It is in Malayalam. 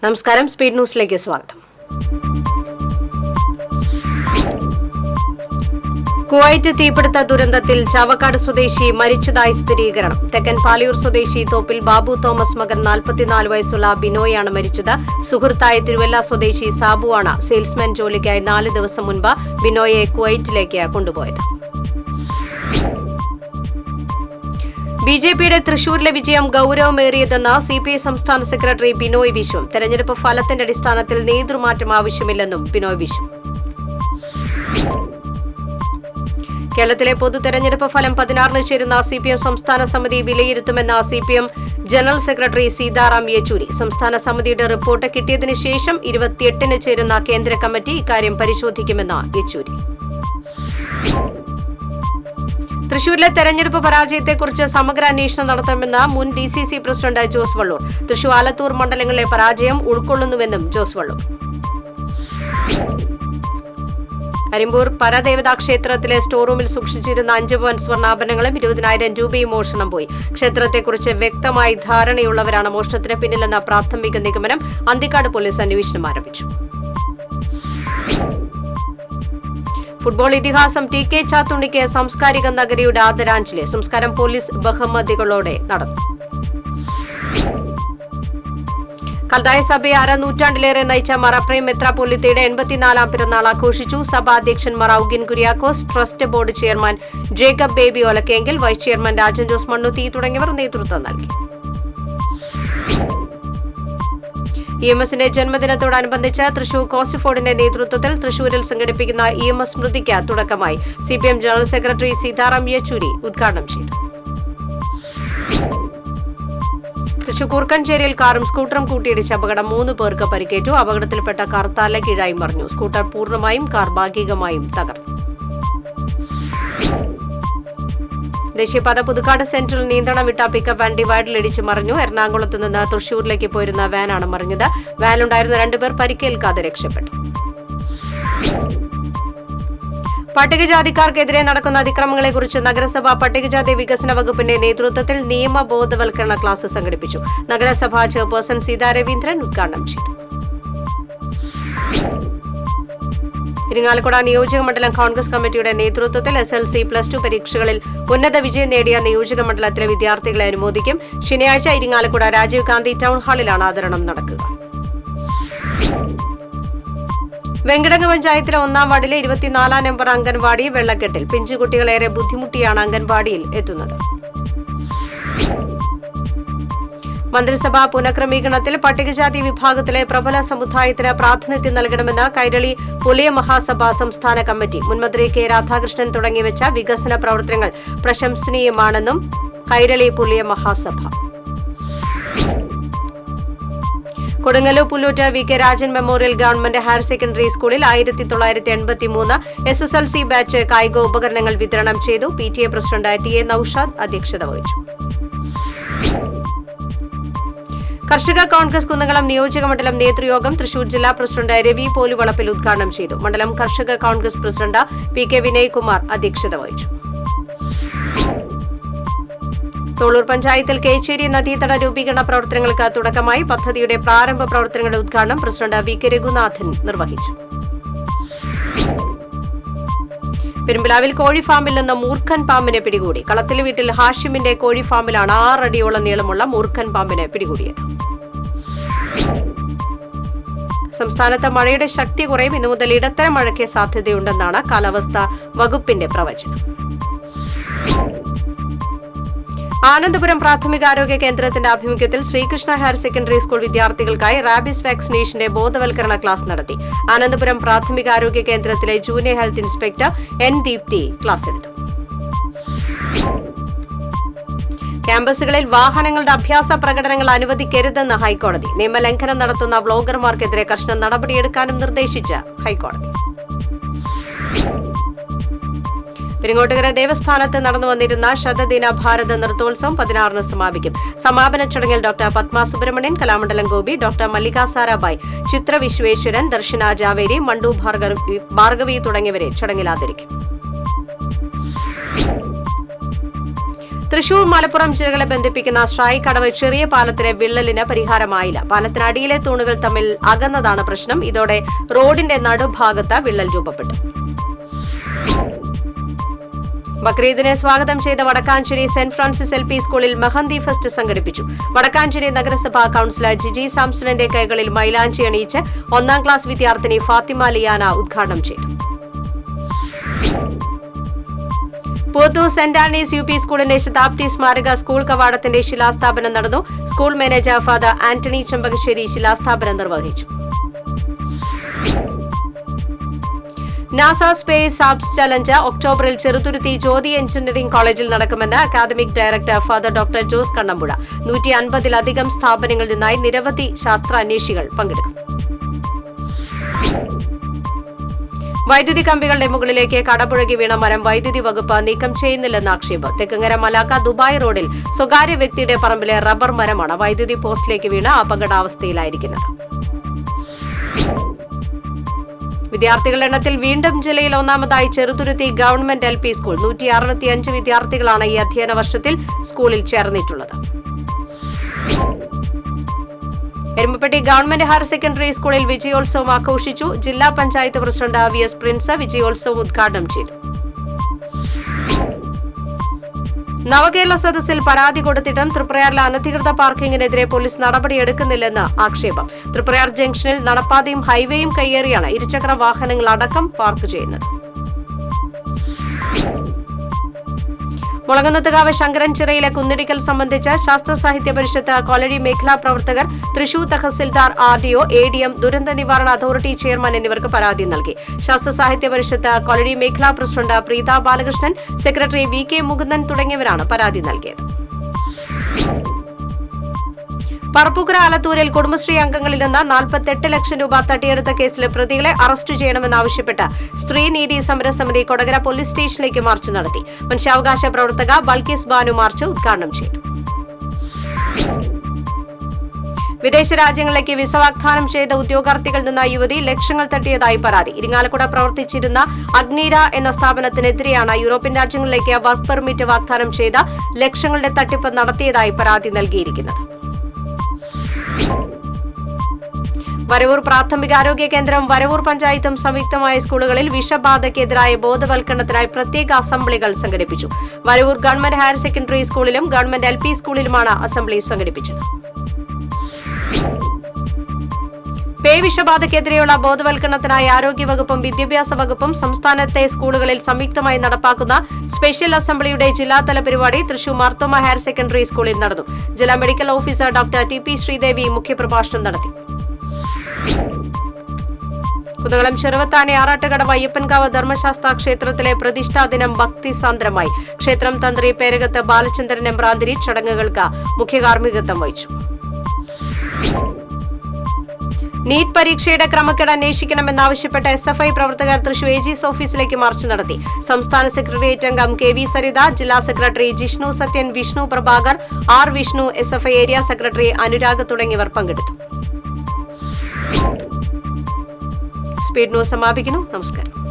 നമസ്കാരം സ്പീഡ് ന്യൂസിലേക്ക് സ്വാഗതം കുവൈറ്റ് തീപിടുത്ത ദുരന്തത്തിൽ ചാവക്കാട് സ്വദേശി മരിച്ചതായി സ്ഥിരീകരണം തെക്കൻ പാലിയൂർ സ്വദേശി തോപ്പിൽ ബാബു തോമസ് മകൻ നാൽപ്പത്തിനാല് വയസ്സുള്ള ബിനോയാണ് മരിച്ചത് സുഹൃത്തായ തിരുവല്ല സ്വദേശി സാബുവാണ് സെയിൽസ്മാൻ ജോലിക്കായി നാല് ദിവസം മുൻപ് ബിനോയെ കുവൈറ്റിലേക്ക് കൊണ്ടുപോയത് ബി ജെ പിയുടെ തൃശൂരിലെ വിജയം ഗൌരവമേറിയതെന്ന് സി പി ഐ സംസ്ഥാന സെക്രട്ടറി ബിനോയ് വിശ്വം തെരഞ്ഞെടുപ്പ് ഫലത്തിന്റെ അടിസ്ഥാനത്തിൽ നേതൃമാറ്റം ആവശ്യമില്ലെന്നും ബിനോയ് വിശ്വം കേരളത്തിലെ പൊതു തെരഞ്ഞെടുപ്പ് ഫലം പതിനാറിന് ചേരുന്ന സി പി എം സംസ്ഥാന സമിതി വിലയിരുത്തുമെന്ന C P M general secretary Sitaram Yechury സംസ്ഥാന സമിതിയുടെ റിപ്പോർട്ട് കിട്ടിയതിനു ശേഷം ഇരുപത്തിയെട്ടിന് ചേരുന്ന കേന്ദ്ര കമ്മിറ്റി ഇക്കാര്യം പരിശോധിക്കുമെന്ന് യെച്ചൂരി തൃശൂരിലെ തെരഞ്ഞെടുപ്പ് പരാജയത്തെക്കുറിച്ച് സമഗ്ര അന്വേഷണം നടത്തണമെന്ന് മുൻ D C C president Jose Vallur Thrissur Alathur മണ്ഡലങ്ങളിലെ പരാജയം ഉൾക്കൊള്ളുന്നുവെന്നും ജോസ് വള്ളൂർ കരിമ്പൂർ പരദേവതാ ക്ഷേത്രത്തിലെ സ്റ്റോർ റൂമിൽ സൂക്ഷിച്ചിരുന്ന അഞ്ച് പവൻ സ്വർണ്ണാഭരണങ്ങളും ഇരുപതിനായിരം രൂപയും മോഷണം പോയി ക്ഷേത്രത്തെക്കുറിച്ച് വ്യക്തമായി ധാരണയുള്ളവരാണ് മോഷണത്തിന് പിന്നിലെന്ന പ്രാഥമിക നിഗമനം അന്തിക്കാട് പോലീസ് അന്വേഷണം ആരംഭിച്ചു ഫുട്ബോൾ ഇതിഹാസം ടി കെ ചാത്തുണ്ണിക്ക് സാംസ്കാരിക നഗരിയുടെ ആദരാഞ്ജലി സംസ്കാരം പോലീസ് ബഹുമതികളോടെ നടന്നു കൽതായ സഭയെ അര നൂറ്റാണ്ടിലേറെ നയിച്ച മറപ്രേം മെത്രാപ്പൊലിത്തയുടെ എൺപത്തിനാലാം പിറന്നാൾ ആഘോഷിച്ചു സഭാധ്യക്ഷൻ Mar Augin Kuriakose trust board chairman Jacob Baby ഒലക്കെങ്കിൽ vice chairman Rajan Jose Mannuthy തുടങ്ങിയവർ നേതൃത്വം നൽകി ഇ എം എസിന്റെ ജന്മദിനത്തോടനുബന്ധിച്ച് തൃശൂർ കോസിഫോർഡിന്റെ നേതൃത്വത്തിൽ തൃശൂരിൽ സംഘടിപ്പിക്കുന്ന ഇ എം എസ് സ്മൃതിക്ക് തുടക്കമായി C P M general secretary Sitaram Yechury ഉദ്ഘാടനം ചെയ്തു തൃശൂർ കൂർക്കഞ്ചേരിയിൽ കാറും സ്കൂട്ടറും കൂട്ടിയിടിച്ച അപകടം മൂന്ന് പേർക്ക് പരിക്കേറ്റു അപകടത്തിൽപ്പെട്ട കാർ തലകീഴായി മറിഞ്ഞു സ്കൂട്ടർ പൂർണ്ണമായും കാർ ഭാഗികമായും തകർന്നു ദേശീയപാത പുതുക്കാട് സെന്ററിൽ നിയന്ത്രണം വിട്ട പിക്കപ്പ് വാൻ ഡിവൈഡിലിടിച്ച് മറിഞ്ഞു എറണാകുളത്ത് നിന്ന് തൃശൂരിലേക്ക് പോയിരുന്ന വാനാണ് മറിഞ്ഞത് വാനിലുണ്ടായിരുന്ന രണ്ടുപേർ പരിക്കേൽക്കാതെ രക്ഷപ്പെട്ടു പട്ടികജാതിക്കാർക്കെതിരെ നടക്കുന്ന അതിക്രമങ്ങളെക്കുറിച്ച് നഗരസഭ പട്ടികജാതി വികസന വകുപ്പിന്റെ നേതൃത്വത്തിൽ നിയമ ബോധവൽക്കരണ ക്ലാസ് സംഘടിപ്പിച്ചു നഗരസഭാ ചെയർപേഴ്സൺ സീതാ രവീന്ദ്രൻ ഉദ്ഘാടനം ചെയ്തു ഇരിങ്ങാലക്കുട നിയോജക മണ്ഡലം കോൺഗ്രസ് കമ്മിറ്റിയുടെ നേതൃത്വത്തിൽ S L C plus two പരീക്ഷകളിൽ ഉന്നത വിജയം നേടിയ നിയോജക മണ്ഡലത്തിലെ വിദ്യാർത്ഥികളെ അനുമോദിക്കും ശനിയാഴ്ച ഇരിങ്ങാലക്കുട രാജീവ് ഗാന്ധി ടൗൺ ഹാളിലാണ് ആദരണം നടക്കുക വെങ്കടങ്ങ് പഞ്ചായത്തിലെ ഒന്നാം വാർഡിലെ ഇരുപത്തിനാലാം നമ്പർ അംഗൻവാടി വെള്ളക്കെട്ടിൽ പിഞ്ചുകുട്ടികളേറെ ബുദ്ധിമുട്ടിയാണ് അംഗൻവാടിയിൽ എത്തുന്നത് മന്ത്രിസഭാ പുനഃക്രമീകരണത്തിൽ പട്ടികജാതി വിഭാഗത്തിലെ പ്രബല സമുദായത്തിന് പ്രാതിനിധ്യം നൽകണമെന്ന് കൈരളി പുലിയ മഹാസഭ സംസ്ഥാന കമ്മിറ്റി മുൻമന്ത്രി കെ രാധാകൃഷ്ണൻ തുടങ്ങിവെച്ച വികസന പ്രവർത്തനങ്ങൾ പ്രശംസനീയമാണെന്നും Kairali Pulaya Mahasabha Kodungallur Pullut V K Rajan memorial government higher secondary സ്കൂളിൽ ആയിരത്തി തൊള്ളായിരത്തി എൺപത്തി മൂന്ന് S S L C batch കായിക ഉപകരണങ്ങൾ വിതരണം ചെയ്തു P T A president T A Noushad അധ്യക്ഷത വഹിച്ചു കർഷക കോൺഗ്രസ് കുന്നംകുളം നിയോജക മണ്ഡലം നേതൃയോഗം തൃശൂർ ജില്ലാ പ്രസിഡന്റ് രവി പോലുവളപ്പിൽ ഉദ്ഘാടനം ചെയ്തു മണ്ഡലം കർഷക Congress president P K Vinaykumar അധ്യക്ഷത വഹിച്ചു തോളൂർ പഞ്ചായത്തിൽ കേച്ചേരി നദീതട രൂപീകരണ പ്രവർത്തനങ്ങൾക്ക് തുടക്കമായി പദ്ധതിയുടെ പ്രാരംഭ പ്രവർത്തനങ്ങളുടെ ഉദ്ഘാടനം പ്രസിഡന്റ് വി കെ രഘുനാഥൻ നിർവഹിച്ചു പെരുമ്പിലാവിൽ കോഴി ഫാമിൽ നിന്ന് മൂർഖൻ പാമ്പിനെ പിടികൂടി കളത്തിൽ വീട്ടിൽ ഹാഷിമിന്റെ കോഴി ഫാമിലാണ് ആറടിയോളം നീളമുള്ള മൂർഖൻ പാമ്പിനെ പിടികൂടിയത് സംസ്ഥാനത്ത് മഴയുടെ ശക്തി കുറയും ഇന്നു മുതൽ ഇടത്തരം മഴയ്ക്ക് സാധ്യതയുണ്ടെന്നാണ് കാലാവസ്ഥാ വകുപ്പിന്റെ പ്രവചനം ആനന്ദപുരം പ്രാഥമികാരോഗ്യ കേന്ദ്രത്തിന്റെ ആഭിമുഖ്യത്തിൽ ശ്രീകൃഷ്ണ ഹയർ സെക്കൻഡറി സ്കൂൾ വിദ്യാർത്ഥികൾക്കായി റാബിസ് വാക്സിനേഷന്റെ ബോധവൽക്കരണ ക്ലാസ് നടത്തി ആനന്ദപുരം പ്രാഥമികാരോഗ്യ കേന്ദ്രത്തിലെ junior health inspector N Deepthi class എടുത്തു ക്യാമ്പസുകളിൽ വാഹനങ്ങളുടെ അഭ്യാസ പ്രകടനങ്ങൾ അനുവദിക്കരുതെന്ന് ഹൈക്കോടതി നിയമലംഘനം നടത്തുന്ന വ്ളോഗർമാർക്കെതിരെ കർശന നടപടിയെടുക്കാനും നിർദ്ദേശിച്ച് ഹൈക്കോടതി പെരിങ്ങോട്ടുകര ദേവസ്ഥാനത്ത് നടന്നു വന്നിരുന്ന ശതദിന ഭാരത നൃത്തോത്സവം പതിനാറിന് സമാപിക്കും സമാപന ചടങ്ങിൽ ഡോക്ടർ പത്മ സുബ്രഹ്മണ്യൻ കലാമണ്ഡലം ഗോപി ഡോക്ടർ മല്ലിക സാരാഭായ് ചിത്ര വിശ്വേശ്വരൻ ദർശന ജാവേരി മണ്ടു ഭാർഗവി ഭാർഗവി തുടങ്ങിയവരെ ചടങ്ങിൽ ആദരിക്കും തൃശൂർ മലപ്പുറം ജില്ലകളെ ബന്ധിപ്പിക്കുന്ന ഷായി കടവ് ചെറിയ പാലത്തിലെ വിള്ളലിന് പരിഹാരമായില്ല പാലത്തിനടിയിലെ തൂണുകൾ തമ്മിൽ അകന്നതാണ് പ്രശ്നം ഇതോടെ റോഡിന്റെ നടുഭാഗത്ത് വിള്ളൽ രൂപപ്പെട്ടു ബക്രീദിനെ സ്വാഗതം ചെയ്ത Vadakkanchery Saint Francis L P school mehndi fest സംഘടിപ്പിച്ചു വടക്കാഞ്ചേരി നഗരസഭാ കൌൺസിലർ ജിജി സാംസണിന്റെ കൈകളിൽ മൈലാഞ്ചി അണിയിച്ച് ഒന്നാം ക്ലാസ് വിദ്യാർത്ഥിനി ഫാത്തിമ ലിയാന ഉദ്ഘാടനം ചെയ്തു Pothur Saint Anne's U P സ്കൂളിന്റെ ശതാബ്ദി സ്മാരക സ്കൂൾ കവാടത്തിന്റെ ശിലാസ്ഥാപനം നടന്നു school manager father Antony Chempakassery ശിലാസ്ഥാപനം നിർവഹിച്ചു നാസ സ്പേസ് സാബ്സ് ചലഞ്ച് ഒക്ടോബറിൽ ചെറുതുരുത്തി ജ്യോതി എഞ്ചിനീയറിംഗ് കോളേജിൽ നടക്കുമെന്ന് academic director father doctor Jose Kannampuzha നൂറ്റി അൻപതിലധികം സ്ഥാപനങ്ങളിൽ നിന്നായി നിരവധി ശാസ്ത്രാന്വേഷികൾ പങ്കെടുക്കും വൈദ്യുതി കമ്പികളുടെ മുകളിലേക്ക് കടപുഴകി വീണ മരം വൈദ്യുതി വകുപ്പ് നീക്കം ചെയ്യുന്നില്ലെന്ന് ആക്ഷേപം തെക്കങ്ങര മലാക്ക ദുബായ് റോഡിൽ സ്വകാര്യ വ്യക്തിയുടെ പറമ്പിലെ റബ്ബർ മരമാണ് വൈദ്യുതി പോസ്റ്റിലേക്ക് വീണ് അപകടാവസ്ഥയിലായിരിക്കുന്നത് വിദ്യാർത്ഥികളുടെ എണ്ണത്തിൽ വീണ്ടും ജില്ലയിൽ ഒന്നാമതായി Cheruthuruthy government L P school നൂറ്റി അറുപത്തിയഞ്ച് വിദ്യാർത്ഥികളാണ് ഈ അധ്യയന വർഷത്തിൽ സ്കൂളിൽ ചേർന്നിട്ടുള്ളത് എരുമപ്പെട്ടി ഗവൺമെന്റ് ഹയർ സെക്കൻഡറി സ്കൂളിൽ വിജയോത്സവം ആഘോഷിച്ചു ജില്ലാ panchayat president V S Prince വിജയോത്സവം ഉദ്ഘാടനം ചെയ്തു നവകേരള സദസ്സിൽ പരാതി കൊടുത്തിട്ടും തൃപ്രയാറിലെ അനധികൃത പാർക്കിംഗിനെതിരെ പോലീസ് നടപടിയെടുക്കുന്നില്ലെന്ന് ആക്ഷേപം തൃപ്രയാർ ജംഗ്ഷനിൽ നടപ്പാതയും ഹൈവേയും കയ്യേറിയാണ് ഇരുചക്ര വാഹനങ്ങൾ അടക്കം പാർക്ക് ചെയ്യുന്നത് മുളകുന്നത്തുകാവ് ശങ്കരൻ ചിറയിലെ കുന്നിടിക്കൽ സംബന്ധിച്ച് ശാസ്ത്ര സാഹിത്യ പരിഷത്ത് കോളരി മേഖലാ പ്രവർത്തകർ Thrissur tahsildar R D O A D M ദുരന്ത നിവാരണ അതോറിറ്റി ചെയർമാൻ എന്നിവർക്ക് പരാതി നൽകി ശാസ്ത്ര സാഹിത്യ പരിഷത്ത് കോളരി മേഖലാ president Preetha Balakrishnan secretary V K Mukundan തുടങ്ങിയവരാണ് പരാതി നൽകിയത് പറപ്പൂക്കര ആലത്തൂരിൽ കുടുംബശ്രീ അംഗങ്ങളിൽ നിന്ന് നാൽപ്പത്തെട്ട് ലക്ഷം രൂപ തട്ടിയെടുത്ത കേസിലെ പ്രതികളെ അറസ്റ്റ് ചെയ്യണമെന്നാവശ്യപ്പെട്ട് സ്ത്രീനീതി സമരസമിതി കൊടകര പോലീസ് സ്റ്റേഷനിലേക്ക് മാർച്ച് നടത്തി മനുഷ്യാവകാശ പ്രവർത്തക ബൽക്കീസ് ബാനു മാർച്ച് ഉദ്ഘാടനം ചെയ്തു വിദേശ രാജ്യങ്ങളിലേക്ക് വിസ വാഗ്ദാനം ചെയ്ത ഉദ്യോഗാർത്ഥികളിൽ നിന്ന് യുവതി ലക്ഷങ്ങൾ തട്ടിയതായി പരാതി ഇരിങ്ങാലക്കുട പ്രവർത്തിച്ചിരുന്ന അഗ്നീര എന്ന സ്ഥാപനത്തിനെതിരെയാണ് യൂറോപ്യൻ രാജ്യങ്ങളിലേക്ക് വർക്ക് പെർമിറ്റ് വാഗ്ദാനം ചെയ്ത ലക്ഷങ്ങളുടെ തട്ടിപ്പ് നടത്തിയതായി പരാതി നൽകിയിരിക്കുന്നത് വരവൂർ പ്രാഥമികാരോഗ്യ കേന്ദ്രം വരവൂർ പഞ്ചായത്തും സംയുക്തമായ സ്കൂളുകളിൽ വിഷബാധയ്ക്കെതിരായ ബോധവൽക്കരണത്തിനായി പ്രത്യേക അസംബ്ലികൾ സംഘടിപ്പിച്ചു വരവൂർ ഗവൺമെന്റ് ഹയർ സെക്കൻഡറി സ്കൂളിലും ഗവൺമെന്റ് എൽ പി സ്കൂളിലുമാണ് അസംബ്ലി സംഘടിപ്പിച്ചത് പേ വിഷബാധയ്ക്കെതിരെയുള്ള ബോധവൽക്കരണത്തിനായി ആരോഗ്യവകുപ്പും വിദ്യാഭ്യാസ വകുപ്പും സംസ്ഥാനത്തെ സ്കൂളുകളിൽ സംയുക്തമായി നടപ്പാക്കുന്ന സ്പെഷ്യൽ അസംബ്ലിയുടെ ജില്ലാതല പരിപാടി തൃശൂർ മാർത്തോമ ഹയർ സെക്കൻഡറി സ്കൂളിൽ നടന്നു ജില്ലാ medical officer doctor T P Sreedevi മുഖ്യപ്രഭാഷണം നടത്തി കുന്നകുളം ചെറുവത്താനെ ആറാട്ടുകടവ് അയ്യപ്പൻകാവ് ധർമ്മശാസ്ത്ര ക്ഷേത്രത്തിലെ പ്രതിഷ്ഠാ ദിനം ഭക്തിസാന്ദ്രമായി ക്ഷേത്രം തന്ത്രി പേരകത്ത് ബാലചന്ദ്രൻ എമ്പ്രാന്തിരി ചടങ്ങുകൾക്ക് മുഖ്യകാർമ്മികത്വം വഹിച്ചു നീറ്റ് പരീക്ഷയുടെ ക്രമക്കേട് അന്വേഷിക്കണമെന്നാവശ്യപ്പെട്ട എസ് എഫ് ഐ പ്രവർത്തകർ തൃശൂർ ഏജീസ് ഓഫീസിലേക്ക് മാർച്ച് നടത്തി സംസ്ഥാന സെക്രട്ടേറിയറ്റ് അംഗം കെ വി സരിത ജില്ലാ secretary Jishnu Sathyan Vishnu Prabhakar R Vishnu S F I area secretary Anurag തുടങ്ങിയവർ പങ്കെടുത്തു സ്പീഡ് ന്യൂസ് സമാപിക്കുന്നു നമസ്കാരം